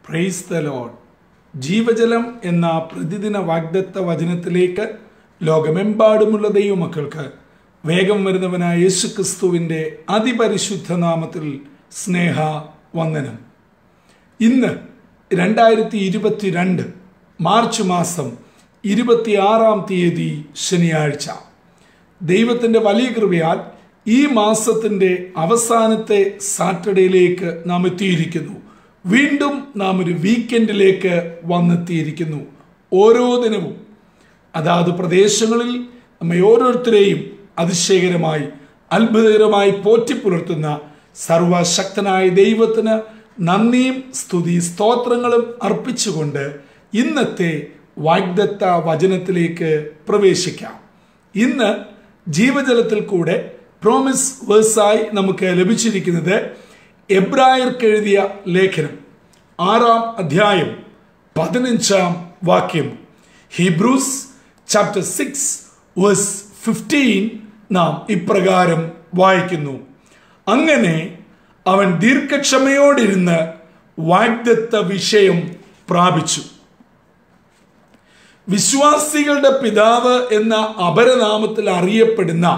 praise the load ജീവജലം എന്ന പ്രതിദിന വാഗ്ദത്ത വചനത്തിലേക്ക് ലോകമെമ്പാടുമുള്ള ദൈവമക്കൾക്ക് വേഗം വരുന്നവനായ യേശുക്രിസ്തുവിൻ്റെ അതിപരിശുദ്ധ നാമത്തിൽ സ്നേഹ വന്ദനം ഇന്ന് രണ്ടായിരത്തി ഇരുപത്തിരണ്ട് മാർച്ച് മാസം ഇരുപത്തിയാറാം തീയതി ശനിയാഴ്ച ദൈവത്തിൻ്റെ വലിയ കൃപയാൽ ഈ മാസത്തിൻ്റെ അവസാനത്തെ സാറ്റർഡേയിലേക്ക് നാം എത്തിയിരിക്കുന്നു വീണ്ടും നാം ഒരു വീക്കെൻഡിലേക്ക് വന്നെത്തിയിരിക്കുന്നു ഓരോ ദിനവും അതാത് പ്രദേശങ്ങളിൽ നമ്മെ ഓരോരുത്തരെയും അതിശയകരമായി അത്ഭുതകരമായി പോറ്റിപ്പുലർത്തുന്ന സർവശക്തനായ ദൈവത്തിന് നന്ദിയും സ്തുതി സ്തോത്രങ്ങളും അർപ്പിച്ചുകൊണ്ട് ഇന്നത്തെ വാഗ്ദത്ത വചനത്തിലേക്ക് പ്രവേശിക്കാം ഇന്ന് ജീവജലത്തിൽ കൂടെ പ്രോമിസ് വേഴ്സായി നമുക്ക് ലഭിച്ചിരിക്കുന്നത് എബ്രായർക്ക് എഴുതിയ ലേഖനം ആറാം അധ്യായം പതിനഞ്ചാം വാക്യം Hebrews chapter six verse fifteen നാം ഇപ്രകാരം വായിക്കുന്നു അങ്ങനെ അവൻ ദീർഘക്ഷമയോടിരുന്ന് വാഗ്ദത്ത വിഷയം പ്രാപിച്ചു വിശ്വാസികളുടെ പിതാവ് എന്ന അപരനാമത്തിൽ അറിയപ്പെടുന്ന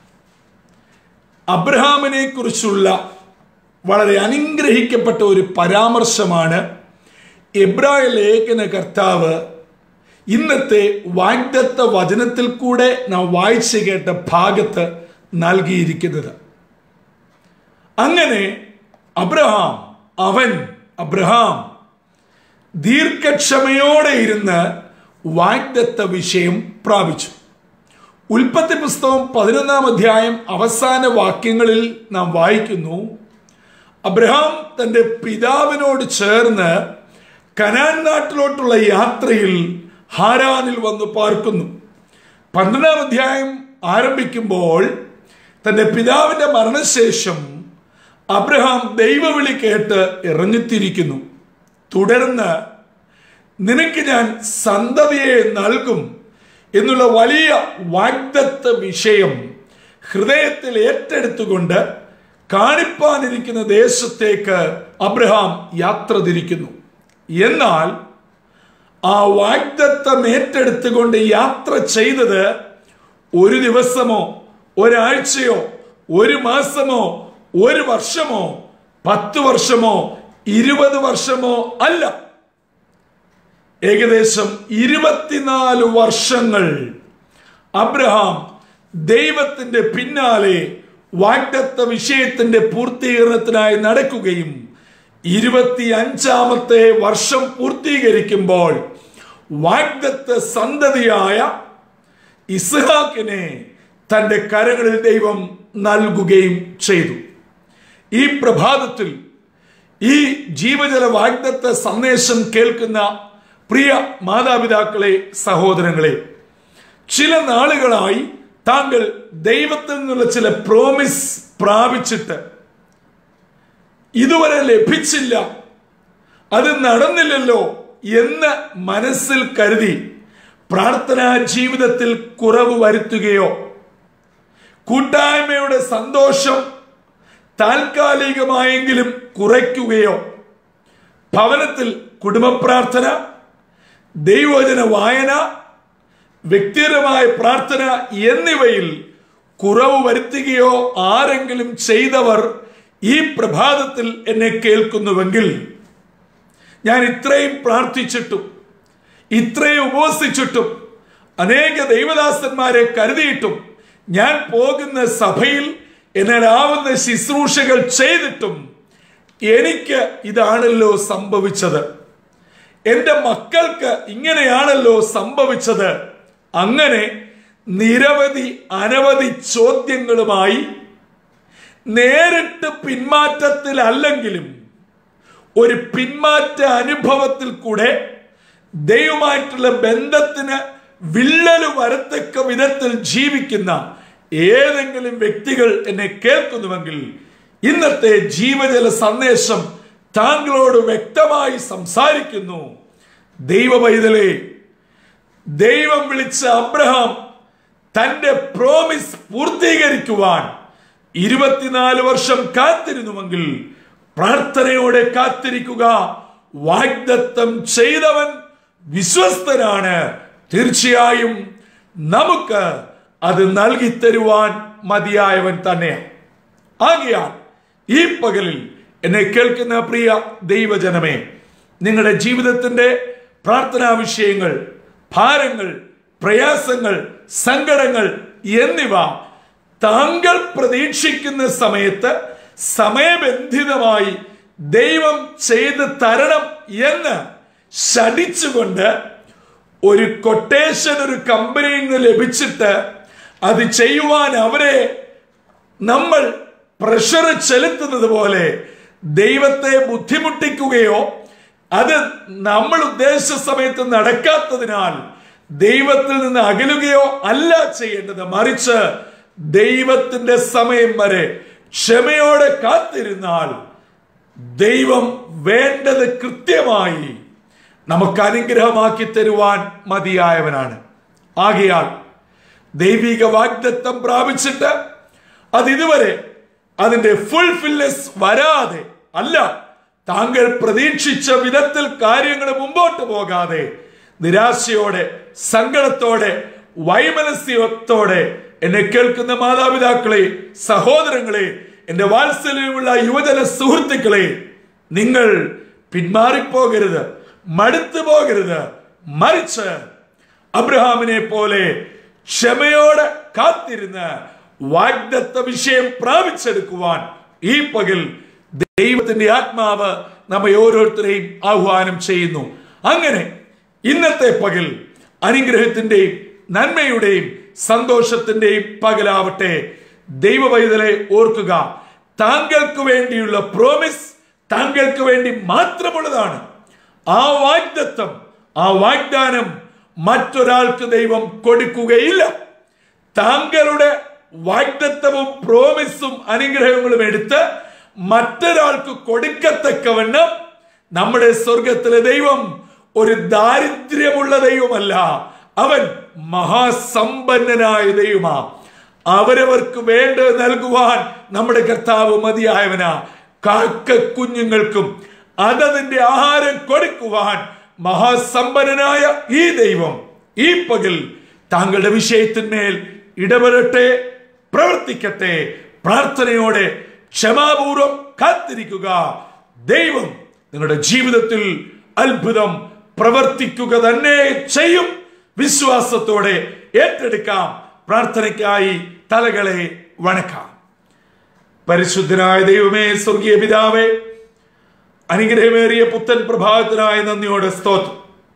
അബ്രഹാമിനെ കുറിച്ചുള്ള വളരെ അനുഗ്രഹിക്കപ്പെട്ട ഒരു പരാമർശമാണ് എബ്രായ ലേഖന കർത്താവ് ഇന്നത്തെ വാഗ്ദത്ത വചനത്തിൽ കൂടെ നാം വായിച്ചു കേട്ട ഭാഗത്ത് നൽകിയിരിക്കുന്നത് അങ്ങനെ അബ്രഹാം അവൻ അബ്രഹാം ദീർഘക്ഷമയോടെ ഇരുന്ന് വാഗ്ദത്ത വിഷയം പ്രാപിച്ചു ഉൽപ്പത്തി പുസ്തകം പതിനൊന്നാം അധ്യായം അവസാന വാക്യങ്ങളിൽ നാം വായിക്കുന്നു അബ്രഹാം തന്റെ പിതാവിനോട് ചേർന്ന് കനാൻ നാട്ടിലോട്ടുള്ള യാത്രയിൽ ഹാരാനിൽ വന്ന് പാർക്കുന്നു പന്ത്രണ്ടാം അധ്യായം ആരംഭിക്കുമ്പോൾ തന്റെ പിതാവിന്റെ മരണശേഷം അബ്രഹാം ദൈവവിളി കേട്ട് ഇറങ്ങിത്തിരിക്കുന്നു തുടർന്ന് നിനക്ക് ഞാൻ സന്തതിയെ നൽകും എന്നുള്ള വലിയ വാഗ്ദത്ത വിഷയം ഹൃദയത്തിൽ ഏറ്റെടുത്തുകൊണ്ട് കാണിപ്പാനിരിക്കുന്ന ദേശത്തേക്ക് അബ്രഹാം യാത്ര തിരിക്കുന്നു എന്നാൽ ആ വാഗ്ദത്തം ഏറ്റെടുത്തുകൊണ്ട് യാത്ര ചെയ്തത് ഒരു ദിവസമോ ഒരാഴ്ചയോ ഒരു മാസമോ ഒരു വർഷമോ പത്ത് വർഷമോ ഇരുപത് വർഷമോ അല്ല ഏകദേശം ഇരുപത്തിനാല് വർഷങ്ങൾ അബ്രഹാം ദൈവത്തിന്റെ പിന്നാലെ വാഗ്ദത്ത വിഷയത്തിന്റെ പൂർത്തീകരണത്തിനായി നടക്കുകയും ഇരുപത്തി അഞ്ചാമത്തെ വർഷം പൂർത്തീകരിക്കുമ്പോൾ വാഗ്ദത്ത സന്തതിയായ ഇസ്ഹാക്കിനെ തന്റെ കരങ്ങളിൽ ദൈവം നൽകുകയും ചെയ്തു ഈ പ്രഭാതത്തിൽ ഈ ജീവജല വാഗ്ദത്ത സന്ദേശം കേൾക്കുന്ന പ്രിയ മാതാപിതാക്കളെ സഹോദരങ്ങളെ ചില നാളുകളായി താങ്കൾ ദൈവത്തിൽ നിന്നുള്ള ചില പ്രോമിസ് പ്രാപിച്ചിട്ട് ഇതുവരെ ലഭിച്ചില്ല അത് നടന്നില്ലല്ലോ എന്ന് മനസ്സിൽ കരുതി പ്രാർത്ഥനാ ജീവിതത്തിൽ കുറവ് വരുത്തുകയോ കൂട്ടായ്മയുടെ സന്തോഷം താൽക്കാലികമായെങ്കിലും കുറയ്ക്കുകയോ ഭവനത്തിൽ കുടുംബ പ്രാർത്ഥന ദൈവവചന വായന വ്യക്തിപരമായ പ്രാർത്ഥന എന്നിവയിൽ കുറവ് വരുത്തുകയോ ആരെങ്കിലും ചെയ്തവർ ഈ പ്രഭാതത്തിൽ എന്നെ കേൾക്കുന്നുവെങ്കിൽ ഞാൻ ഇത്രയും പ്രാർത്ഥിച്ചിട്ടും ഇത്രയും ഉപവസിച്ചിട്ടും അനേക ദൈവദാസന്മാരെ കരുതിയിട്ടും ഞാൻ പോകുന്ന സഭയിൽ എന്നാലാവുന്ന ശുശ്രൂഷകൾ ചെയ്തിട്ടും എനിക്ക് ഇതാണല്ലോ സംഭവിച്ചത് എൻ്റെ മക്കൾക്ക് ഇങ്ങനെയാണല്ലോ സംഭവിച്ചത് അങ്ങനെ നിരവധി അനവധി ചോദ്യങ്ങളുമായി നേരിട്ട് പിന്മാറ്റത്തിലല്ലെങ്കിലും ഒരു പിന്മാറ്റ അനുഭവത്തിൽ കൂടെ ദൈവമായിട്ടുള്ള ബന്ധത്തിന് വിള്ളല് വരത്തക്ക വിധത്തിൽ ജീവിക്കുന്ന ഏതെങ്കിലും വ്യക്തികൾ എന്നെ കേൾക്കുന്നുവെങ്കിൽ ഇന്നത്തെ ജീവജല സന്ദേശം താങ്കളോട് വ്യക്തമായി സംസാരിക്കുന്നു ദൈവ പൈതലേ ദൈവം വിളിച്ച അബ്രഹാം തന്റെ പ്രോമിസ് പൂർത്തീകരിക്കുവാൻ ഇരുപത്തിനാല് വർഷം കാത്തിരുന്നുവെങ്കിൽ പ്രാർത്ഥനയോടെ കാത്തിരിക്കുക വാഗ്ദത്തം ചെയ്തവൻ വിശ്വസ്തനാണ് തീർച്ചയായും നമുക്ക് അത് നൽകി തരുവാൻ മതിയായവൻ തന്നെയാണ് ആകിയാൽ ഈ പകലിൽ എന്നെ കേൾക്കുന്ന പ്രിയ ദൈവജനമേ നിങ്ങളുടെ ജീവിതത്തിന്റെ പ്രാർത്ഥനാ വിഷയങ്ങൾ ഭാരങ്ങൾ പ്രയാസങ്ങൾ സങ്കടങ്ങൾ എന്നിവ താങ്കൾ പ്രതീക്ഷിക്കുന്ന സമയത്ത് സമയബന്ധിതമായി ദൈവം ചെയ്ത് തരണം എന്ന് ശടിച്ചുകൊണ്ട് ഒരു കൊട്ടേഷൻ ഒരു കമ്പനിയിൽ നിന്ന് ലഭിച്ചിട്ട് അത് ചെയ്യുവാൻ അവരെ നമ്മൾ പ്രഷർ ചെലുത്തുന്നത് പോലെ ദൈവത്തെ ബുദ്ധിമുട്ടിക്കുകയോ അത് നമ്മൾ ഉദ്ദേശിച്ച സമയത്ത് നടക്കാത്തതിനാൽ ദൈവത്തിൽ നിന്ന് അകലുകയോ അല്ല ചെയ്യേണ്ടത് മറിച്ച് ദൈവത്തിന്റെ സമയം വരെ ക്ഷമയോടെ കാത്തിരുന്നാൽ ദൈവം വേണ്ടത് കൃത്യമായി നമുക്ക് അനുഗ്രഹമാക്കി തരുവാൻ മതിയായവനാണ് ആകയാൽ ദൈവിക വാഗ്ദത്തം പ്രാപിച്ചിട്ട് അത് ഇതുവരെ അതിന്റെ ഫുൾഫിൽനെസ് വരാതെ അല്ല താങ്കൾ പ്രതീക്ഷിച്ച വിധത്തിൽ കാര്യങ്ങൾ മുമ്പോട്ട് പോകാതെ നിരാശയോടെ സങ്കടത്തോടെ വൈമനസ്യത്തോടെ എന്നെ കേൾക്കുന്ന മാതാപിതാക്കളെ സഹോദരങ്ങളെ എന്റെ വാത്സല്യമുള്ള യുവജന സുഹൃത്തുക്കളെ നിങ്ങൾ പിന്മാറിപ്പോകരുത് മടുത്തു പോകരുത് മറിച്ച് അബ്രഹാമിനെ പോലെ ക്ഷമയോടെ കാത്തിരുന്ന് വാഗ്ദത്ത വിഷയം പ്രാപിച്ചെടുക്കുവാൻ ഈ പകൽ ദൈവത്തിന്റെ ആത്മാവ് നമ്മെ ഓരോരുത്തരെയും ആഹ്വാനം ചെയ്യുന്നു അങ്ങനെ ഇന്നത്തെ പകൽ അനുഗ്രഹത്തിന്റെയും നന്മയുടെയും സന്തോഷത്തിന്റെയും പകലാവട്ടെ ദൈവവൈതലെ ഓർക്കുക താങ്കൾക്ക് വേണ്ടിയുള്ള പ്രോമിസ് താങ്കൾക്ക് വേണ്ടി മാത്രമുള്ളതാണ് ആ വാഗ്ദത്വം ആ വാഗ്ദാനം മറ്റൊരാൾക്ക് ദൈവം കൊടുക്കുകയില്ല താങ്കളുടെ വാഗ്ദത്വവും പ്രോമിസും അനുഗ്രഹങ്ങളും എടുത്ത് മറ്റൊരാൾക്ക് കൊടുക്കത്തക്കവണ്ണം നമ്മുടെ സ്വർഗത്തിലെ ദൈവം ഒരു ദാരിദ്ര്യമുള്ള ദൈവമല്ല അവൻ മഹാസമ്പന്നനായ ദൈവമാ അവരവർക്ക് വേണ്ടത് നൽകുവാൻ നമ്മുടെ കർത്താവ് മതിയായവനാ കാക്ക കുഞ്ഞുങ്ങൾക്കും അതതിന്റെ ആഹാരം കൊടുക്കുവാൻ മഹാസമ്പന്നനായ ഈ ദൈവം ഈ പകൽ താങ്കളുടെ വിഷയത്തിന്മേൽ ഇടപെടട്ടെ പ്രവർത്തിക്കട്ടെ പ്രാർത്ഥനയോടെ ക്ഷമാപൂർവം കാത്തിരിക്കുക ദൈവം നിങ്ങളുടെ ജീവിതത്തിൽ അത്ഭുതം പ്രവർത്തിക്കുക തന്നെ ചെയ്യും വിശ്വാസത്തോടെ ഏറ്റെടുക്കാം പ്രാർത്ഥനയ്ക്കായി തലകളെ വണക്കാം പരിശുദ്ധനായ ദൈവമേ സ്വർഗീയ പിതാവേ അനുഗ്രഹമേറിയ പുത്തൻ പ്രഭാതത്തിനായ നന്ദിയോടെ സ്തോത്രം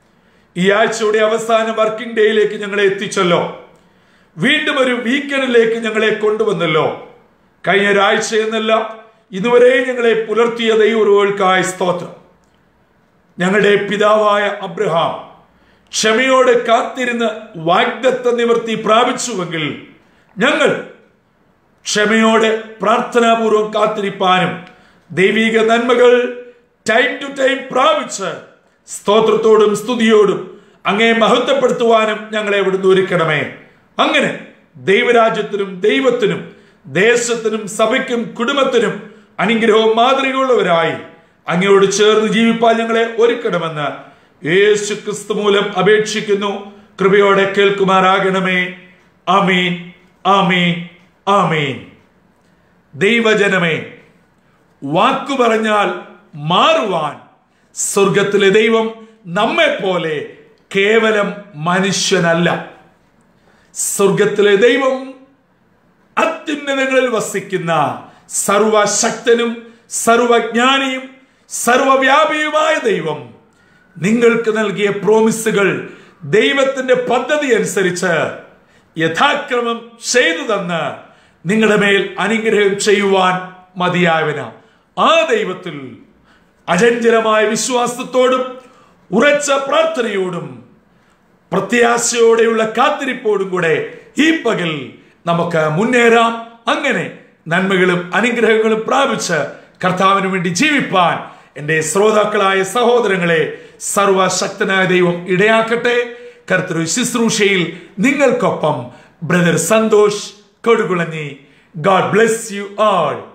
ഈ ആഴ്ചയുടെ അവസാന വർക്കിംഗ് ഡേയിലേക്ക് ഞങ്ങളെ എത്തിച്ചല്ലോ വീണ്ടും ഒരു വീക്കെൻഡിലേക്ക് ഞങ്ങളെ കൊണ്ടുവന്നല്ലോ കഴിഞ്ഞ ഒരാഴ്ച എന്നല്ല ഇതുവരെ ഞങ്ങളെ പുലർത്തിയ ദൈവങ്ങൾക്കായി സ്തോത്രം ഞങ്ങളുടെ പിതാവായ അബ്രഹാം ക്ഷമയോടെ കാത്തിരുന്ന് വാഗ്ദത്ത നിവർത്തി പ്രാപിച്ചുവെങ്കിൽ ഞങ്ങൾ ക്ഷമയോടെ പ്രാർത്ഥനാപൂർവം കാത്തിരിപ്പാനും ദൈവിക നന്മകൾ ടൈം ടു ടൈം പ്രാപിച്ച് സ്തോത്രത്തോടും സ്തുതിയോടും അങ്ങേ മഹത്വപ്പെടുത്തുവാനും ഞങ്ങളെ ഇവിടുന്ന് ഒരുക്കണമേ അങ്ങനെ ദൈവരാജ്യത്തിനും ദൈവത്തിനും ദേശത്തിനും സഭയ്ക്കും കുടുംബത്തിനും അനുഗ്രഹവും മാതൃകയുള്ളവരായി അങ്ങയോട് ചേർന്ന് ജീവിപ്പാൻ ഞങ്ങളെ ഒരുക്കണമെന്ന് യേശു ക്രിസ്തു മൂലം അപേക്ഷിക്കുന്നു കൃപയോടെ കേൾക്കുമാറാകണമേ ആമീൻ ആമീൻ ആമീൻ ദൈവജനമേ വാക്കു പറഞ്ഞാൽ മാറുവാൻ സ്വർഗത്തിലെ ദൈവം നമ്മെ പോലെ കേവലം മനുഷ്യനല്ല സ്വർഗത്തിലെ ദൈവം അത്യുന്നതങ്ങളിൽ വസിക്കുന്ന സർവശക്തനും സർവജ്ഞാനിയും സർവവ്യാപിയുമായ ദൈവം നിങ്ങൾക്ക് നൽകിയ പ്രോമിസുകൾ ദൈവത്തിന്റെ പദ്ധതി അനുസരിച്ച് യഥാക്രമം ചെയ്തു തന്ന് നിങ്ങളുടെ മേൽ അനുഗ്രഹം ചെയ്യുവാൻ മതിയായവന ആ ദൈവത്തിൽ അചഞ്ചലമായ വിശ്വാസത്തോടും ഉറച്ച പ്രാർത്ഥനയോടും പ്രത്യാശയോടെയുള്ള കാത്തിരിപ്പോടും കൂടെ ഈ പകൽ നമുക്ക് മുന്നേറാം അങ്ങനെ നന്മകളും അനുഗ്രഹങ്ങളും പ്രാപിച്ച് കർത്താവിന് വേണ്ടി ജീവിപ്പാൻ എന്റെ ശ്രോതാക്കളായ സഹോദരങ്ങളെ സർവശക്തനായ ദൈവം ഇടയാക്കട്ടെ കർത്തൃ ശുശ്രൂഷയിൽ നിങ്ങൾക്കൊപ്പം brother Santhosh Kodukulanji God bless you all